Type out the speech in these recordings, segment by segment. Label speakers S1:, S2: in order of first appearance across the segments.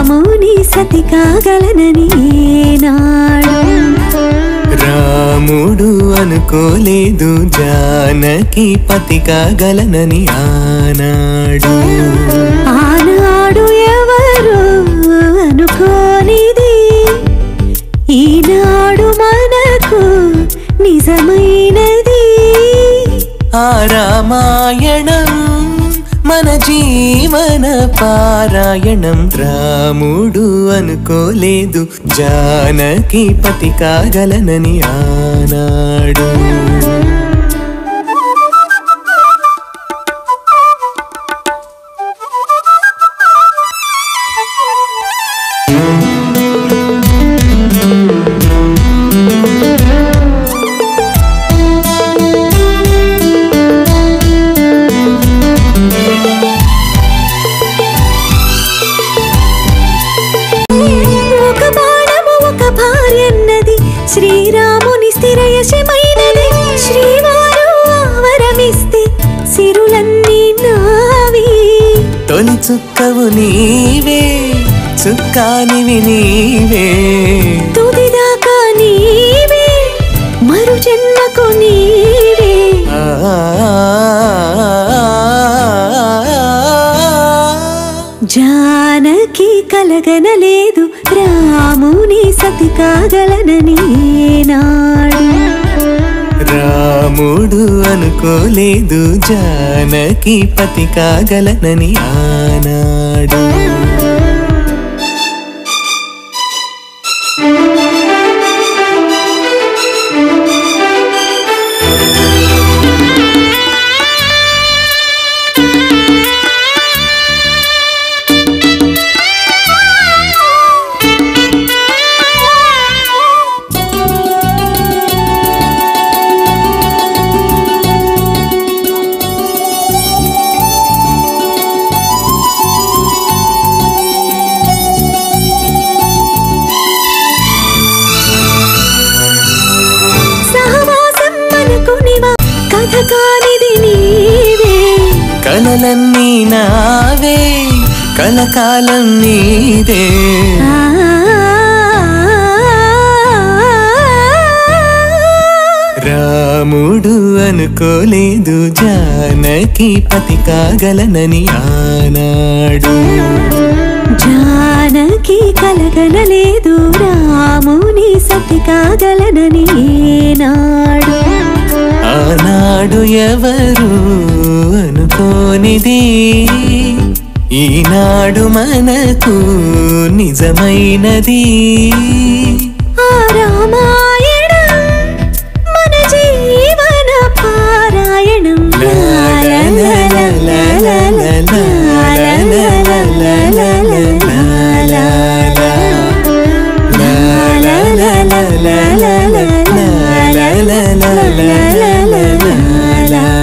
S1: రాముని సతి కాగలనని ఏనాడు
S2: రాముడు అనుకోలేదు జానకి పతి కాగలనని ఆనాడు
S1: ఆనాడు ఎవరు అనుకోనిది ఈనాడు మనకు నిజమైనది
S2: ఆ రామాయణం మన జీవన పారాయణం రాముడు అనుకోలేదు జానకి పతి కాగలనని ఆనాడు
S1: ఒక బాణము ఒక భార్యన్నది శ్రీరాముని స్థిరయశమైనది శ్రీవారు ఆవరమిస్తే సిరులన్నీ నావి
S2: తొలి చుక్కవు నీవే చుక్కానివి నీవే
S1: తుదిదాకా నీవే మరు జన్మకు నీవే జానకి కలగనలేదు రాముని సతి కాగలనని నాడు
S2: రాముడు అనుకోలేదు జానకి పతి కాగలనని ఆనాడు
S1: సహవాసం మనకు నివా కథ కానిది నీవే
S2: కలలన్నీ నావే కలకాలం నీదే
S1: ఆ
S2: రాముడు అనుకోలేదు జానకి పతి కాగలనని ఆనాడు
S1: జానకి కలగనలేదు రాముని సతి కాగలనని నాడు
S2: ఆనాడు ఎవరు అనుకోనిది ఈనాడు మనకు నిజమైనది
S1: ఆ రామాయణం మన జీవన పారాయణం
S2: లా లా లా లా లా లా లా లా లా లా లా లా లా లా లా లా. లా లా లా లా లా లా లా లా లా లా లా లా లా లా లా లా.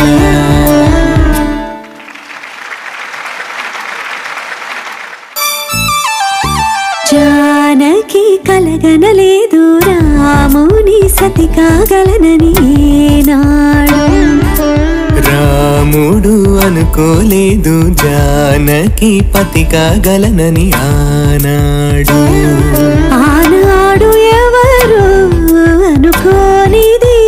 S1: జానకి కలగనలేదు రాముని సతి కాగలనని నాడు
S2: రాముడు అనుకోలేదు జానకి పతి కాగలనని ఆనాడు
S1: ఆనాడు ఎవరు అనుకోనిది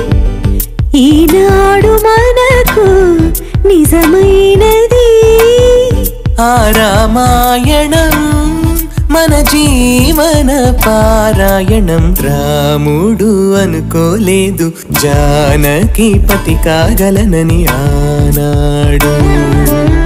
S1: ఈనాడు మనకు నిజమైనది
S2: ఆ రామాయణం మన జీవన పారాయణం రాముడు అనుకోలేదు జానకి పతి కాగలనని ఆనాడు